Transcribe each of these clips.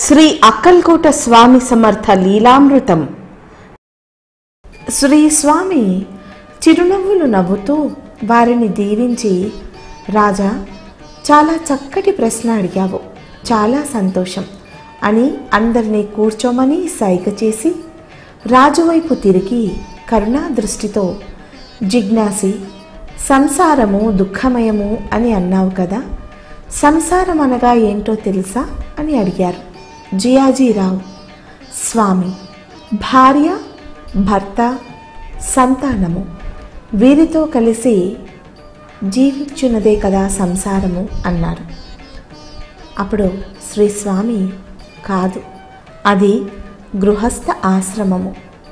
శ్రీ అక్కల్కోట స్వామి సమర్థ లీలామృతం శ్రీ స్వామి చిరునవ్వులు నవ్వుతూ వారిని దీవించి రాజా చాలా చక్కటి ప్రశ్న అడిగావు చాలా సంతోషం అని అందరినీ కూర్చోమని సైగ చేసి రాజువైపు తిరిగి కరుణా దృష్టితో జిజ్ఞాసి సంసారము దుఃఖమయము అని అన్నావు కదా సంసారం అనగా ఏంటో తెలుసా అని అడిగారు జియాజీరావు స్వామి భార్య భర్త సంతానము వీరితో కలిసి జీవించున్నదే కదా సంసారము అన్నారు అప్పుడు శ్రీ స్వామి కాదు అది గృహస్థ ఆశ్రమము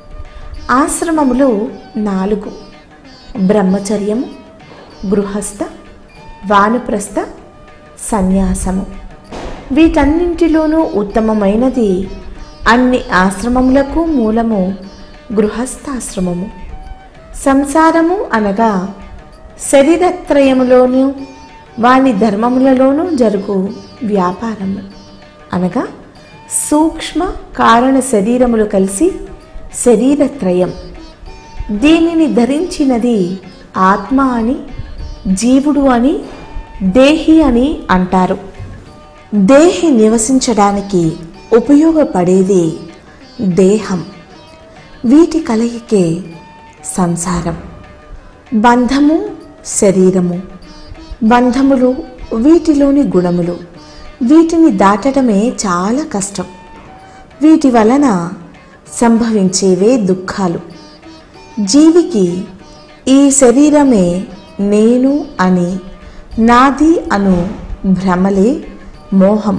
ఆశ్రమములు నాలుగు బ్రహ్మచర్యము గృహస్థ వానప్రస్థ సన్యాసము వీటన్నింటిలోనూ ఉత్తమమైనది అన్ని ఆశ్రమములకు మూలము గృహస్థాశ్రమము సంసారము అనగా శరీరత్రయములోనూ వాని ధర్మములలోనూ జరుగు వ్యాపారము అనగా సూక్ష్మ కారణ శరీరములు కలిసి శరీరత్రయం దీనిని ధరించినది ఆత్మ అని జీవుడు అని దేహి అని అంటారు దేహి నివసించడానికి ఉపయోగపడేది దేహం వీటి కలయికే సంసారం బంధము శరీరము బంధములు వీటిలోని గుణములు వీటిని దాటడమే చాలా కష్టం వీటి వలన సంభవించేవే దుఃఖాలు జీవికి ఈ శరీరమే నేను అని నాది అను భ్రమలే మోహం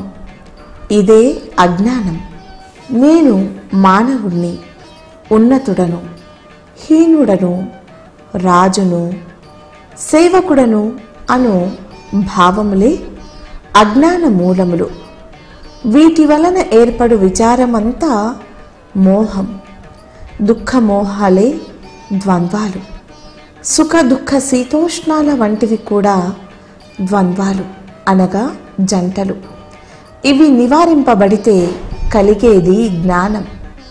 ఇదే అజ్ఞానం నేను మానవుణ్ణి ఉన్నతుడను హీనుడను రాజును సేవకుడను అను భావములే అజ్ఞాన మూలములు వీటి వలన ఏర్పడు విచారమంతా మోహం దుఃఖమోహాలే ద్వంద్వాలు సుఖ దుఃఖ శీతోష్ణాల వంటివి కూడా ద్వంద్వాలు అనగా జంటలు ఇవి నివారింపబడితే కలిగేది జ్ఞానం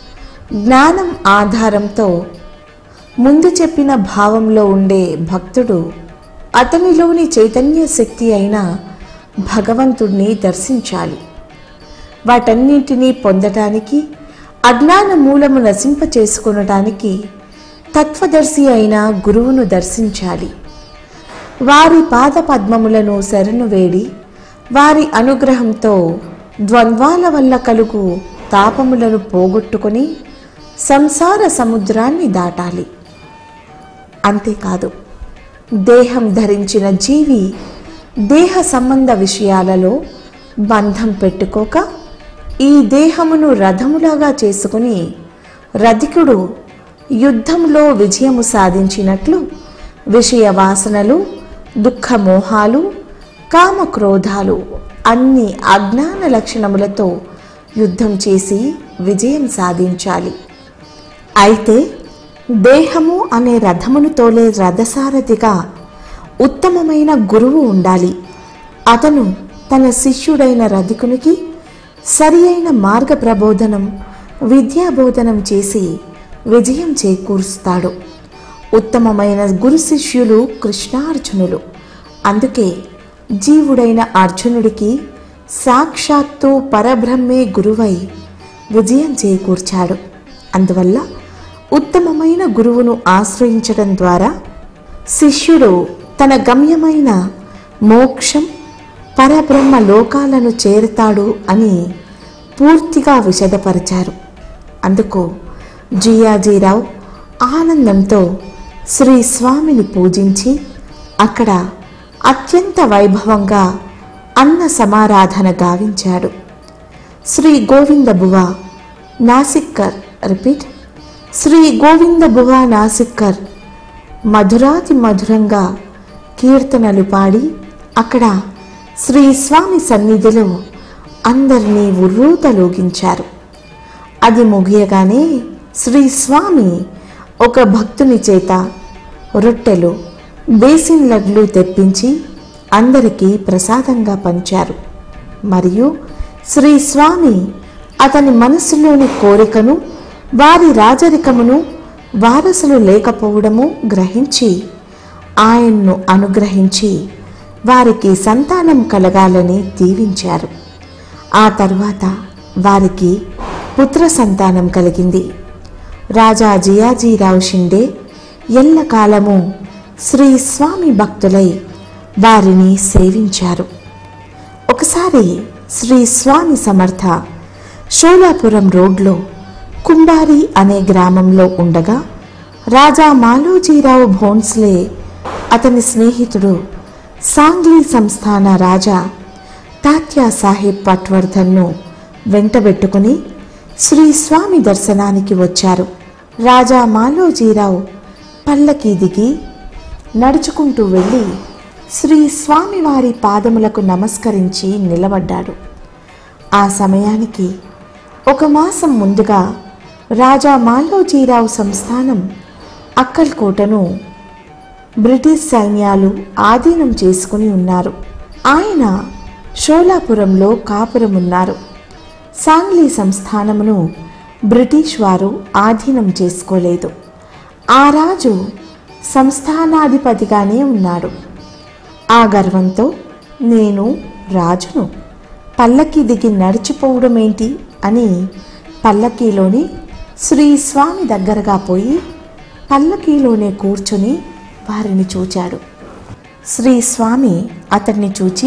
జ్ఞానం ఆధారంతో ముందు చెప్పిన భావంలో ఉండే భక్తుడు అతనిలోని చైతన్య శక్తి అయిన భగవంతుణ్ణి దర్శించాలి వాటన్నింటినీ పొందటానికి అజ్ఞాన మూలము నశింప చేసుకొనటానికి తత్వదర్శి అయిన గురువును దర్శించాలి వారి పాద పద్మములను శరణు వేడి వారి అనుగ్రహంతో ద్వంద్వాల వల్ల కలుగు తాపములను పోగొట్టుకొని సంసార సముద్రాన్ని దాటాలి అంతేకాదు దేహం ధరించిన జీవి దేహ సంబంధ విషయాలలో బంధం పెట్టుకోక ఈ దేహమును రథములాగా చేసుకుని రధికుడు యుద్ధంలో విజయము సాధించినట్లు విషయ వాసనలు దుఃఖమోహాలు కామక్రోధాలు అన్ని అజ్ఞాన లక్షణములతో యుద్ధం చేసి విజయం సాధించాలి అయితే దేహము అనే రథమును తోలే రథసారథిగా ఉత్తమమైన గురువు ఉండాలి అతను తన శిష్యుడైన రధికునికి సరి అయిన మార్గ ప్రబోధనం విద్యాబోధనం చేసి విజయం చేకూరుస్తాడు ఉత్తమమైన గురు శిష్యులు కృష్ణార్జునులు అందుకే జీవుడైన అర్జునుడికి సాక్షాత్తు పరబ్రహ్మే గురువై విజయం చేకూర్చాడు అందువల్ల ఉత్తమమైన గురువును ఆశ్రయించడం ద్వారా శిష్యుడు తన గమ్యమైన మోక్షం పరబ్రహ్మ లోకాలను చేరుతాడు అని పూర్తిగా విశదపరిచారు అందుకు జియాజీరావు ఆనందంతో శ్రీ స్వామిని పూజించి అక్కడ అత్యంత వైభవంగా అన్న సమారాధన గావించాడు శ్రీ గోవింద బువ నాసిక్కర్ రిపీట్ శ్రీ గోవింద బువ నాసిక్కర్ మధురాతి మధురంగా కీర్తనలు పాడి అక్కడ శ్రీ స్వామి సన్నిధిలో అందరినీ ఉర్రూతలోగించారు అది ముగియగానే శ్రీ స్వామి ఒక భక్తుని చేత రొట్టెలు బేసిన్ లడ్లు తెప్పించి అందరికీ ప్రసాదంగా పంచారు మరియు శ్రీ స్వామి అతని మనసులోని కోరికను వారి రాజరికమును వారసులు లేకపోవడము గ్రహించి ఆయన్ను అనుగ్రహించి వారికి సంతానం కలగాలని దీవించారు ఆ తర్వాత వారికి పుత్ర సంతానం కలిగింది రాజా జియాజీరావు షిండే ఎల్లకాలము శ్రీ స్వామి భక్తులై వారిని సేవించారు ఒకసారి శ్రీ స్వామి సమర్థ షోలాపురం రోడ్లో కుంబారి అనే గ్రామంలో ఉండగా రాజా మాలోజీరావు భోన్స్లే అతని స్నేహితుడు సాంగ్లీ సంస్థాన రాజా తాత్యా సాహెబ్ పట్వర్ధన్ను వెంటబెట్టుకుని శ్రీ స్వామి దర్శనానికి వచ్చారు రాజా మాలోజీరావు పల్లకి దిగి నడుచుకుంటూ వెళ్ళి శ్రీ స్వామివారి పాదములకు నమస్కరించి నిలబడ్డాడు ఆ సమయానికి ఒక మాసం ముందుగా రాజా మాలోజీరావు సంస్థానం అక్కల్కోటను బ్రిటిష్ సైన్యాలు ఆధీనం చేసుకుని ఉన్నారు ఆయన షోలాపురంలో కాపురమున్నారు సాంగ్లీ సంస్థానమును బ్రిటిష్ వారు ఆధీనం చేసుకోలేదు ఆ రాజు సంస్థానాధిపతిగానే ఉన్నాడు ఆ గర్వంతో నేను రాజును పల్లకి దిగి నడిచిపోవడం ఏంటి అని పల్లకీలోని శ్రీ స్వామి దగ్గరగా పోయి పల్లకీలోనే కూర్చొని వారిని చూచాడు శ్రీ స్వామి అతన్ని చూచి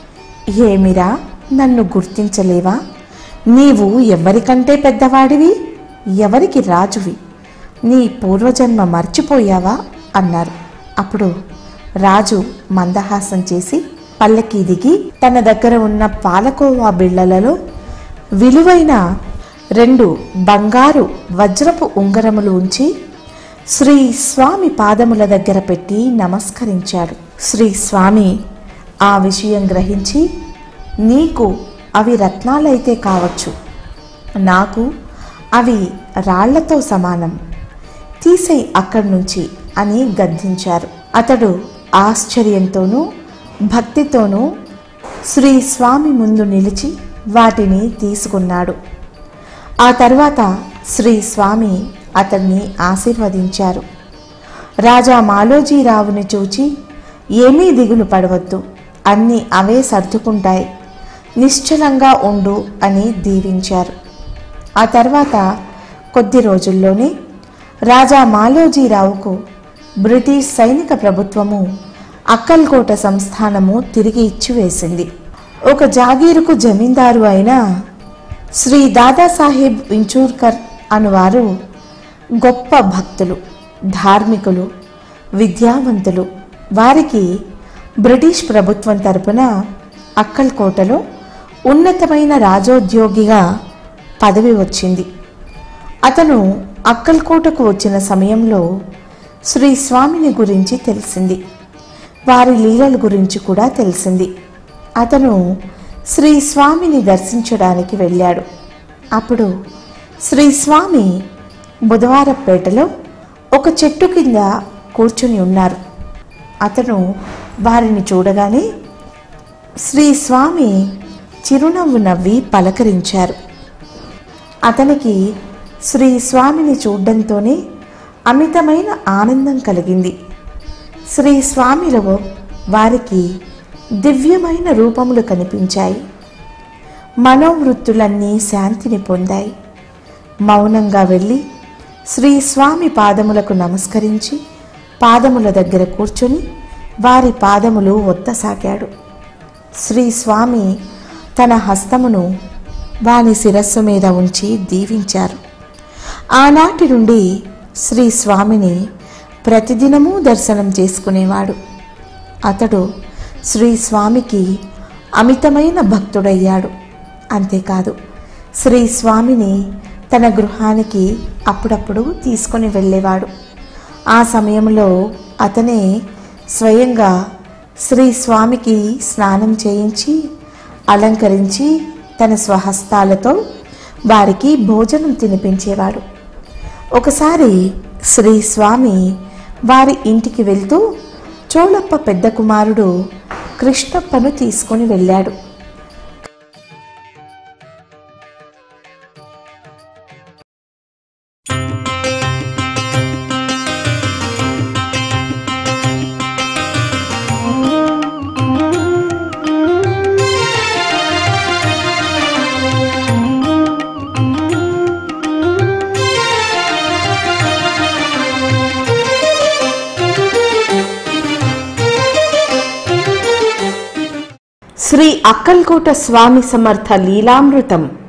ఏమిరా నన్ను గుర్తించలేవా నీవు ఎవరికంటే పెద్దవాడివి ఎవరికి రాజువి నీ పూర్వజన్మ మర్చిపోయావా అన్నారు అప్పుడు రాజు మందహాసం చేసి పల్లకి దిగి తన దగ్గర ఉన్న పాలకోవా బిళ్ళలలో విలువైన రెండు బంగారు వజ్రపు ఉంగరములు ఉంచి శ్రీ స్వామి పాదముల దగ్గర పెట్టి నమస్కరించాడు శ్రీ స్వామి ఆ విషయం గ్రహించి నీకు అవి రత్నాలైతే కావచ్చు నాకు అవి రాళ్లతో సమానం తీసేయి అక్కడి నుంచి అని గద్దించారు అతడు ఆశ్చర్యంతోనూ భక్తితోనూ శ్రీ స్వామి ముందు నిలిచి వాటిని తీసుకున్నాడు ఆ తర్వాత శ్రీ స్వామి అతన్ని ఆశీర్వదించారు రాజా మాలోజీరావుని చూచి ఏమీ దిగులు పడవద్దు అన్నీ అవే సర్దుకుంటాయి నిశ్చలంగా ఉండు అని దీవించారు ఆ తర్వాత కొద్ది రోజుల్లోనే రాజా మాలోజీరావుకు బ్రిటిష్ సైనిక ప్రభుత్వము అక్కల్కోట సంస్థానము తిరిగి ఇచ్చివేసింది ఒక జాగీరుకు జమీందారు అయిన శ్రీ దాదాసాహెబ్ వించూర్కర్ అనువారు గొప్ప భక్తులు ధార్మికులు విద్యావంతులు వారికి బ్రిటిష్ ప్రభుత్వం తరపున అక్కల్కోటలో ఉన్నతమైన రాజోద్యోగిగా పదవి వచ్చింది అతను అక్కల్కోటకు వచ్చిన సమయంలో శ్రీ స్వామిని గురించి తెలిసింది వారి లీలల గురించి కూడా తెలిసింది అతను శ్రీ స్వామిని దర్శించడానికి వెళ్ళాడు అప్పుడు శ్రీ స్వామి బుధవారపేటలో ఒక చెట్టు కింద కూర్చుని ఉన్నారు అతను వారిని చూడగానే శ్రీ స్వామి చిరునవ్వు నవ్వి పలకరించారు అతనికి శ్రీ స్వామిని చూడ్డంతోనే అమితమైన ఆనందం కలిగింది శ్రీ స్వామిలో వారికి దివ్యమైన రూపములు కనిపించాయి మనోవృత్తులన్నీ శాంతిని పొందాయి మౌనంగా వెళ్ళి శ్రీ స్వామి పాదములకు నమస్కరించి పాదముల దగ్గర కూర్చొని వారి పాదములు ఒత్తసాగాడు శ్రీ స్వామి తన హస్తమును వాని శిరస్సు మీద ఉంచి దీవించారు ఆనాటి నుండి శ్రీ స్వామిని ప్రతిదినము దర్శనం చేసుకునేవాడు అతడు శ్రీ స్వామికి అమితమైన భక్తుడయ్యాడు అంతేకాదు శ్రీ స్వామిని తన గృహానికి అప్పుడప్పుడు తీసుకొని వెళ్ళేవాడు ఆ సమయంలో అతనే స్వయంగా శ్రీ స్వామికి స్నానం చేయించి అలంకరించి తన స్వహస్తాలతో వారికి భోజనం తినిపించేవాడు ఒకసారి శ్రీ స్వామి వారి ఇంటికి వెళ్తూ చోళప్ప పెద్ద కుమారుడు కృష్ణప్పను తీసుకొని వెళ్ళాడు శ్రీ అక్కల్కోట స్వామి సమర్థ లీలామృతం